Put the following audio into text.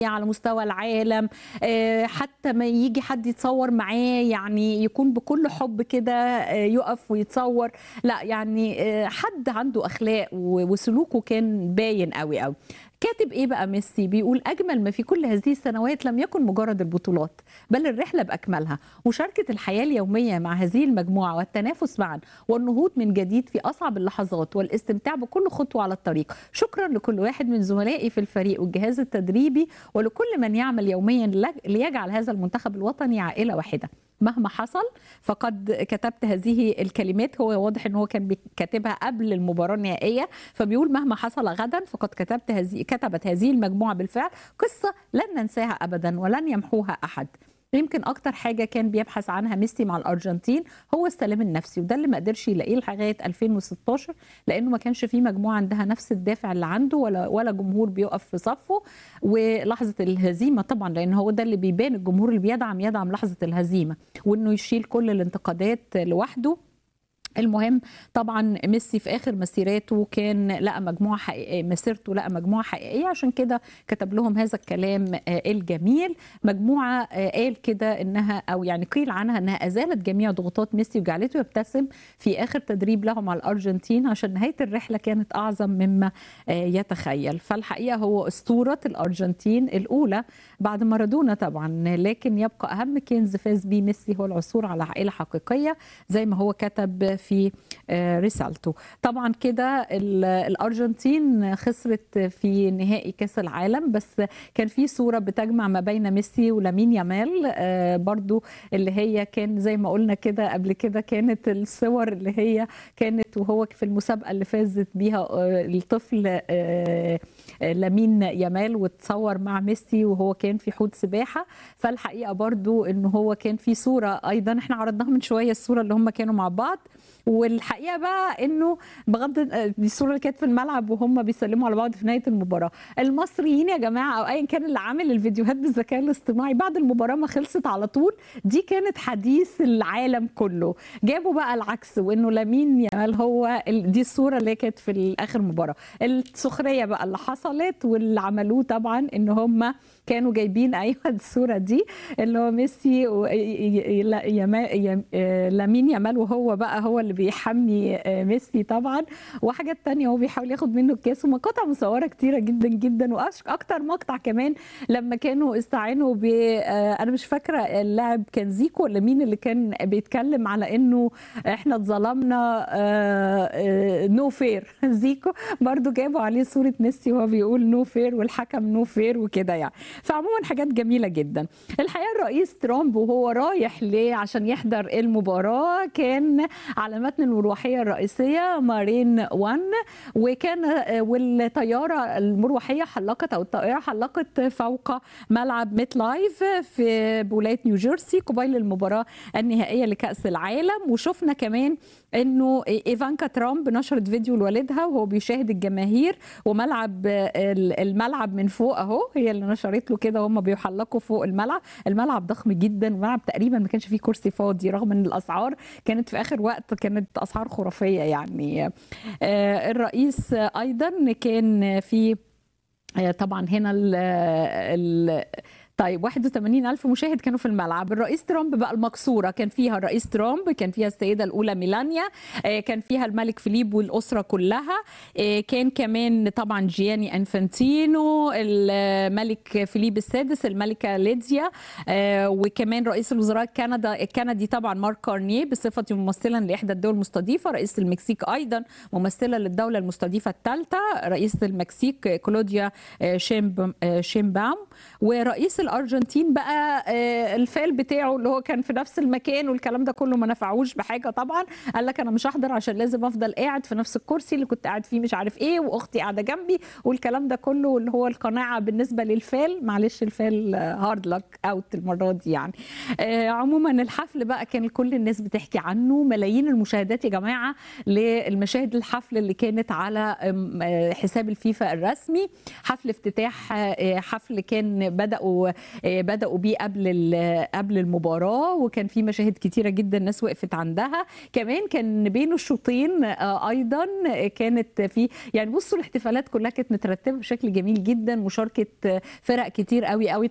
على مستوى العالم آه، حتى ما يجي حد يتصور معاه يعني يكون بكل حب كده آه، يقف ويتصور لا يعني آه، حد عنده اخلاق و- وسلوكه كان باين قوي قوي كاتب ايه بقى ميسي بيقول اجمل ما في كل هذه السنوات لم يكن مجرد البطولات بل الرحله باكملها مشاركه الحياه اليوميه مع هذه المجموعه والتنافس معا والنهوض من جديد في اصعب اللحظات والاستمتاع بكل خطوه على الطريق شكرا لكل واحد من زملائي في الفريق والجهاز التدريبي ولكل من يعمل يوميا لج- ليجعل هذا المنتخب الوطني عائله واحده مهما حصل فقد كتبت هذه الكلمات هو واضح ان هو كان بي- كاتبها قبل المباراه النهائيه فبيقول مهما حصل غدا فقد كتبت هذه كتبت هذه المجموعه بالفعل قصه لن ننساها ابدا ولن يمحوها احد يمكن اكتر حاجه كان بيبحث عنها ميسي مع الارجنتين هو السلام النفسي وده اللي ما قدرش يلاقيه لغايه 2016 لانه ما كانش في مجموعه عندها نفس الدافع اللي عنده ولا ولا جمهور بيقف في صفه ولحظه الهزيمه طبعا لان هو ده اللي بيبان الجمهور اللي بيدعم يدعم لحظه الهزيمه وانه يشيل كل الانتقادات لوحده المهم طبعا ميسي في اخر مسيراته كان لقى مجموعه حقيقيه مسيرته لقى مجموعه حقيقيه عشان كده كتب لهم هذا الكلام آه، الجميل مجموعه آه، قال كده انها او يعني قيل عنها انها ازالت جميع ضغوطات ميسي وجعلته يبتسم في اخر تدريب له مع الارجنتين عشان نهايه الرحله كانت اعظم مما آه، يتخيل فالحقيقه هو اسطوره الارجنتين الاولى بعد مارادونا طبعا لكن يبقى اهم كنز فاز بيه ميسي هو العثور على عائله حقيقيه زي ما هو كتب في آه، رسالته طبعا كده ال- الارجنتين خسرت في نهائي كاس العالم بس كان في صوره بتجمع ما بين ميسي ولامين يامال آه، برضو اللي هي كان زي ما قلنا كده قبل كده كانت الصور اللي هي كانت وهو في المسابقه اللي فازت بيها آه، الطفل آه، آه، لامين يامال وتصور مع ميسي وهو كان في حوض سباحه فالحقيقه برضو ان هو كان في صوره ايضا احنا عرضناها من شويه الصوره اللي هم كانوا مع بعض والحقيقه بقى انه بغض دي الصوره اللي كانت في الملعب وهم بيسلموا على بعض في نهايه المباراه المصريين يا جماعه او ايا كان اللي عامل الفيديوهات بالذكاء الاصطناعي بعد المباراه ما خلصت على طول دي كانت حديث العالم كله جابوا بقى العكس وانه لامين يامال هو ال- دي الصوره اللي كانت في اخر مباراه السخريه بقى اللي حصلت واللي عملوه طبعا ان هم كانوا جايبين ايوه الصوره دي اللي هو ميسي و- ي- ي- لا- يما- يم- آه، لامين يامال وهو بقى هو اللي بيحمي آه، ميسي طبعا وحاجات تانية هو بيحاول ياخد منه الكاس ومقاطع مصوره كتيره جدا جدا واكتر مقطع كمان لما كانوا استعانوا ب آه، انا مش فاكره اللاعب كان زيكو ولا مين اللي كان بيتكلم على انه احنا اتظلمنا نو فير زيكو برضو جابوا عليه صوره ميسي وهو بيقول نو فير والحكم نو فير وكده يعني فعموما حاجات جميله جدا الحقيقه الرئيس ترامب وهو رايح ليه عشان يحضر المباراه كان على متن المروحيه الرئيسيه مارين 1 وكان آه، والطياره المروحيه حلقت او الطائره حلقت فوق ملعب ميت لايف في بولايه نيوجيرسي قبيل المباراه النهائيه لكاس العالم وشفنا كمان انه ايفانكا ترامب نشرت فيديو لوالدها وهو بيشاهد الجماهير وملعب ال- الملعب من فوق اهو هي اللي نشرت له كده وهم بيحلقوا فوق الملعب الملعب ضخم جدا الملعب تقريبا ما كانش فيه كرسي فاضي رغم ان الاسعار كانت في اخر وقت كانت اسعار خرافيه يعني آه، الرئيس ايضا كان في آه، طبعا هنا ال ال طيب 81 ألف مشاهد كانوا في الملعب الرئيس ترامب بقى المقصورة كان فيها الرئيس ترامب كان فيها السيدة الأولى ميلانيا آه، كان فيها الملك فيليب والأسرة كلها آه، كان كمان طبعا جياني أنفانتينو الملك فيليب السادس الملكة ليديا آه، وكمان رئيس الوزراء كندا الكندي طبعا مارك كارنيه بصفته ممثلا لإحدى الدول المستضيفة رئيس المكسيك أيضا ممثلة للدولة المستضيفة الثالثة رئيس المكسيك كلوديا آه، شيمب آه، شيمبام ورئيس الارجنتين بقى آه، الفال بتاعه اللي هو كان في نفس المكان والكلام ده كله ما نفعوش بحاجه طبعا قال لك انا مش هحضر عشان لازم افضل قاعد في نفس الكرسي اللي كنت قاعد فيه مش عارف ايه واختي قاعده جنبي والكلام ده كله اللي هو القناعه بالنسبه للفال معلش الفال هارد لك اوت المره دي يعني آه، عموما الحفل بقى كان كل الناس بتحكي عنه ملايين المشاهدات يا جماعه للمشاهد الحفل اللي كانت على آم، آه، حساب الفيفا الرسمي حفل افتتاح آه، حفل كان بدأوا بداوا بيه قبل قبل المباراه وكان في مشاهد كتيره جدا الناس وقفت عندها كمان كان بين الشوطين ايضا كانت في يعني بصوا الاحتفالات كلها كانت مترتبه بشكل جميل جدا مشاركه فرق كتير قوي قوي